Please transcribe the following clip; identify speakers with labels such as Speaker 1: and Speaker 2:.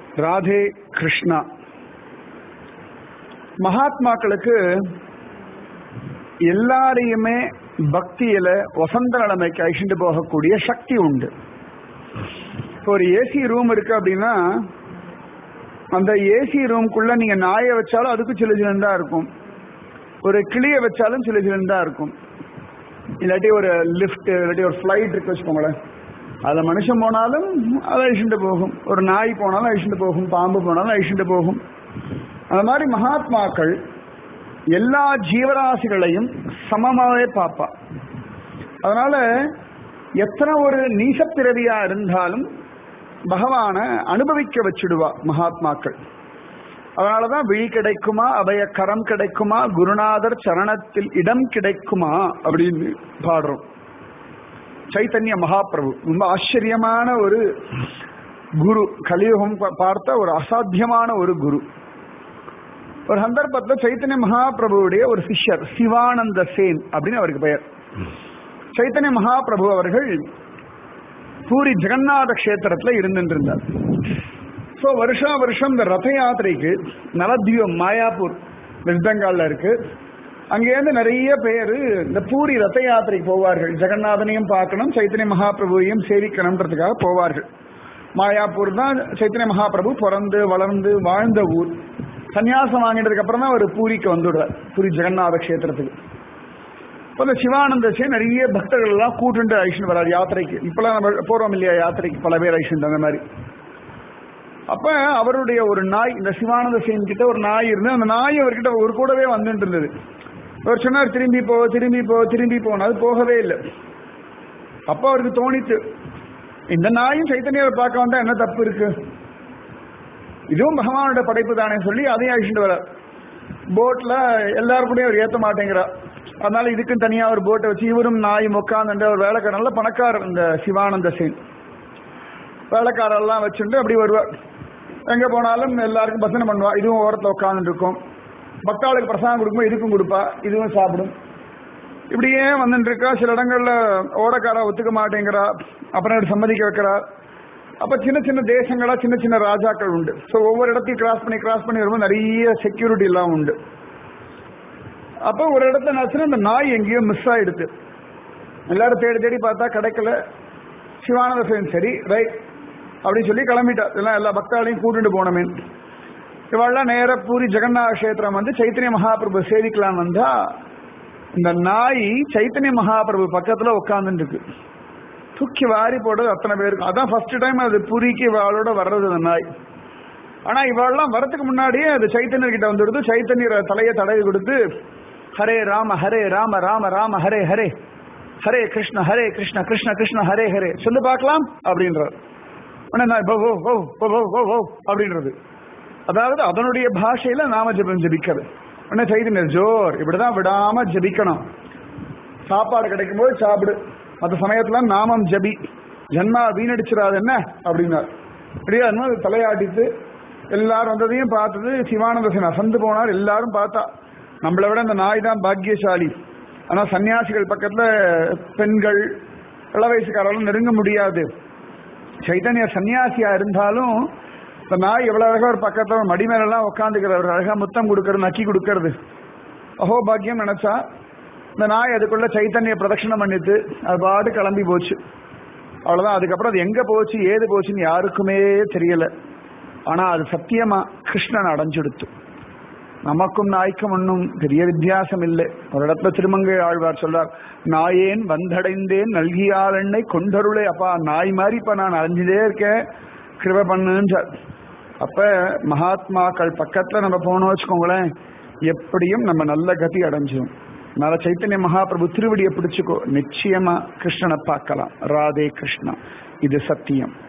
Speaker 1: ராதே கிருஷ்ணா மகாத்மாக்களுக்கு எல்லாரையுமே பக்தியில வசந்த நிலைமைக்கு அழிச்சுட்டு போகக்கூடிய சக்தி உண்டு இப்போ ஒரு ஏசி ரூம் இருக்கு அப்படின்னா அந்த ஏசி ரூம்குள்ள நீங்க நாயை வச்சாலும் அதுக்கும் சில சிலந்தா இருக்கும் ஒரு கிளியை வச்சாலும் சில சிலந்தா இருக்கும் இல்லாட்டி ஒரு லிஃப்ட் இல்லாட்டி ஒரு ஃப்ளைட் இருக்கு வச்சுக்கோங்களேன் அதுல மனுஷன் போனாலும் அதை அழிச்சுட்டு போகும் ஒரு நாய் போனாலும் அழிச்சுட்டு போகும் பாம்பு போனாலும் அழிச்சுட்டு போகும் அந்த மாதிரி மகாத்மாக்கள் எல்லா ஜீவராசிகளையும் சமமாவே பார்ப்பா அதனால எத்தனை ஒரு நீசப்பிறவியா இருந்தாலும் பகவான அனுபவிக்க வச்சுடுவா மகாத்மாக்கள் அதனாலதான் விழி கிடைக்குமா அபய கரம் கிடைக்குமா குருநாதர் சரணத்தில் இடம் கிடைக்குமா அப்படின்னு பாடுறோம் சைத்தன்ய மகாபிரபு ரொம்ப ஆச்சரியமான ஒரு குரு கலியுகம் பார்த்த ஒரு அசாத்தியமான ஒரு குரு ஒரு சந்தர்ப்பத்தில் சைத்தன்ய மகாபிரபுவுடைய ஒரு சிஷ்யர் சிவானந்த சேன் அப்படின்னு அவருக்கு பெயர் சைத்தன்ய மகாபிரபு அவர்கள் பூரி ஜெகநாத கஷேத்திரத்துல இருந்துட்டு இருந்தார் ஸோ வருஷா வருஷம் இந்த ரத யாத்திரைக்கு நலத்வீபம் மாயாப்பூர் வெஸ்ட் பெங்கால்ல இருக்கு அங்கேருந்து நிறைய பேர் இந்த பூரி ரத யாத்திரைக்கு போவார்கள் ஜெகநாதனையும் பார்க்கணும் சைத்தன்ய மகாபிரபுவையும் சேவிக்கணுன்றதுக்காக போவார்கள் மாயாப்பூர் தான் சைத்தன்ய மகாபிரபு பிறந்து வளர்ந்து வாழ்ந்த ஊர் சன்னியாசம் வாங்கினதுக்கு அப்புறம் தான் அவர் பூரிக்கு வந்துடுறார் பூரி ஜெகநாத கஷேத்திரத்துக்கு இப்போ இந்த சிவானந்த சே நிறைய பக்தர்கள் எல்லாம் கூட்டுண்டு அழிச்சுட்டு வராரு யாத்திரைக்கு இப்பெல்லாம் நம்ம போறோம் இல்லையா யாத்திரைக்கு பல பேர் அழிச்சுட்டு அந்த மாதிரி அப்ப அவருடைய ஒரு நாய் இந்த சிவானந்த சேன் கிட்ட ஒரு நாய் இருந்து அந்த நாய் அவர்கிட்ட ஒரு கூடவே வந்துட்டு இருந்தது அவர் சொன்னார் திரும்பி போ திரும்பி போ திரும்பி போன அது போகவே இல்லை அப்ப அவருக்கு தோணித்து இந்த நாயும் சைத்தன்யாவை பார்க்க வந்தா என்ன தப்பு இருக்கு இதுவும் பகவானோட படைப்பு தானே சொல்லி அதையும் அழிச்சுட்டு வர போட்ல எல்லாரும் கூட அவர் ஏத்த மாட்டேங்கிறா அதனால இதுக்கும் தனியா ஒரு போட்டை வச்சு இவரும் நாயும் உட்காந்துட்டு ஒரு வேலைக்காரன் நல்ல பணக்காரர் இந்த சிவானந்த சேன் வேலைக்காரெல்லாம் வச்சுட்டு அப்படி வருவார் எங்க போனாலும் எல்லாருக்கும் பசனை பண்ணுவா இதுவும் ஓரத்தில் உட்காந்துட்டு இருக்கும் பக்தாளுக்கு பிரசாதம் கொடுக்கும்போது இதுக்கும் கொடுப்பா இதுவும் சாப்பிடும் இப்படியே வந்துட்டு இருக்கா சில இடங்கள்ல ஓடக்காரா ஒத்துக்க மாட்டேங்கிறா அப்புறம் சம்மதிக்க வைக்கிறா அப்ப சின்ன சின்ன தேசங்களா சின்ன சின்ன ராஜாக்கள் உண்டு ஸோ ஒவ்வொரு இடத்தையும் கிராஸ் பண்ணி கிராஸ் பண்ணி வரும்போது நிறைய செக்யூரிட்டி எல்லாம் உண்டு அப்ப ஒரு இடத்த நினைச்சுன்னா அந்த நாய் எங்கேயோ மிஸ் ஆயிடுது எல்லாரும் தேடி தேடி பார்த்தா கிடைக்கல சிவானந்த சேன் சரி ரைட் அப்படின்னு சொல்லி கிளம்பிட்டா எல்லாம் எல்லா பக்தாலையும் கூட்டிட்டு போனமே இவாள்லாம் நேர பூரி ஜெகநாத கஷேத்திரம் வந்து சைத்தன்ய மகாபிரபு சேவிக்கலாம் வந்தா இந்த நாய் சைத்தன்ய மகாபிரபு பக்கத்துல உட்காந்துட்டு இருக்கு தூக்கி வாரி போடுறது அத்தனை பேருக்கு அதான் ஃபர்ஸ்ட் டைம் அது புரிக்கு இவாளோட வர்றது அந்த நாய் ஆனா இவாள்லாம் வரதுக்கு முன்னாடியே அது சைத்தன்யர் கிட்ட வந்துடுது சைத்தன்யர் தலையை தடவி கொடுத்து ஹரே ராம ஹரே ராம ராம ராம ஹரே ஹரே ஹரே கிருஷ்ண ஹரே கிருஷ்ண கிருஷ்ண கிருஷ்ண ஹரே ஹரே சொல்லு பார்க்கலாம் அப்படின்றார் அப்படின்றது அதாவது அதனுடைய பாஷையில நாம ஜெபம் ஜபிக்கிறது உடனே சைதன்யர் ஜோர் இப்படிதான் விடாம ஜபிக்கணும் சாப்பாடு கிடைக்கும் போது சாப்பிடு மற்ற சமயத்துல நாமம் ஜபி ஜன்மா வீணடிச்சிடாது என்ன அப்படின்னார் அப்படியே தலையாட்டித்து எல்லாரும் வந்ததையும் பார்த்தது சிவானந்த சேன் அசந்து போனார் எல்லாரும் பார்த்தா நம்மளை விட இந்த நாய் தான் பாக்கியசாலி ஆனா சன்னியாசிகள் பக்கத்துல பெண்கள் இள வயசுக்காரெல்லாம் நெருங்க முடியாது சைத்தன்ய சன்னியாசியா இருந்தாலும் இந்த நாய் எவ்வளவு அழகா ஒரு பக்கத்துல மடி மேலாம் உட்காந்துக்கிறது அழகா முத்தம் கொடுக்கறது நக்கி கொடுக்கறது அஹோ பாக்கியம் நினைச்சா இந்த நாய் அதுக்குள்ள சைத்தன்ய பிரதட்சணம் பண்ணிட்டு அது பாட்டு கிளம்பி போச்சு அவ்வளவுதான் அதுக்கப்புறம் அது எங்க போச்சு ஏது போச்சுன்னு யாருக்குமே தெரியல ஆனா அது சத்தியமா கிருஷ்ணன் அடைஞ்சுடுத்து நமக்கும் நாய்க்கும் ஒன்றும் பெரிய வித்தியாசம் இல்லை ஒரு இடத்துல திருமங்கை ஆழ்வார் சொல்றார் நாயேன் வந்தடைந்தேன் நல்கியால் எண்ணெய் கொண்டருளே அப்பா நாய் மாதிரி இப்ப நான் அலைஞ்சுட்டே இருக்கேன் கிருப பண்ணுன்னு அப்ப மகாத்மாக்கள் பக்கத்துல நம்ம போனோம் வச்சுக்கோங்களேன் எப்படியும் நம்ம நல்ல கதி அடைஞ்சிடும் அதனால சைத்தன்ய மகாபிரபு திருவடியை பிடிச்சுக்கோ நிச்சயமா கிருஷ்ணனை பார்க்கலாம் ராதே கிருஷ்ணா இது சத்தியம்